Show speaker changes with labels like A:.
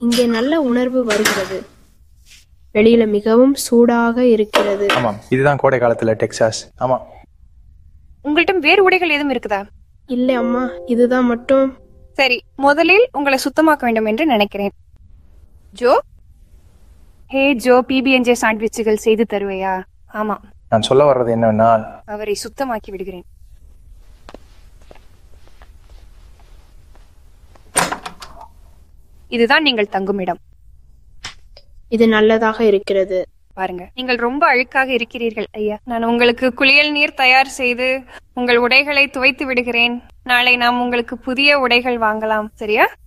A: இங்கே நல்ல உணர்வு வருகிறது வெளியில மிகவும் சூடாக இருக்கிறது
B: ஆமாம் இதுதான் கோடை காலத்துல டெக்சாஸ் ஆமா
C: உங்கள்ட்ட வேறு உடைகள் எதுவும் இருக்குதா
A: இல்லை அம்மா இதுதான் மட்டும்
C: சரி முதலில் உங்களை சுத்தமாக்க வேண்டும் என்று நினைக்கிறேன் ஜோ ஹே ஜோ பிபிஎன்ஜே சாண்ட்விச்சுகள் செய்து தருவையா ஆமா
B: நான் சொல்ல வர்றது என்னன்னா
C: அவரை சுத்தமாக்கி விடுகிறேன் இதுதான் நீங்கள் தங்கும் இடம்
A: இது நல்லதாக இருக்கிறது
C: பாருங்க நீங்கள் ரொம்ப அழுக்காக இருக்கிறீர்கள் ஐயா நான் உங்களுக்கு குளியல் நீர் தயார் செய்து உங்கள் உடைகளை துவைத்து விடுகிறேன் நாளை நாம் உங்களுக்கு புதிய உடைகள் வாங்கலாம் சரியா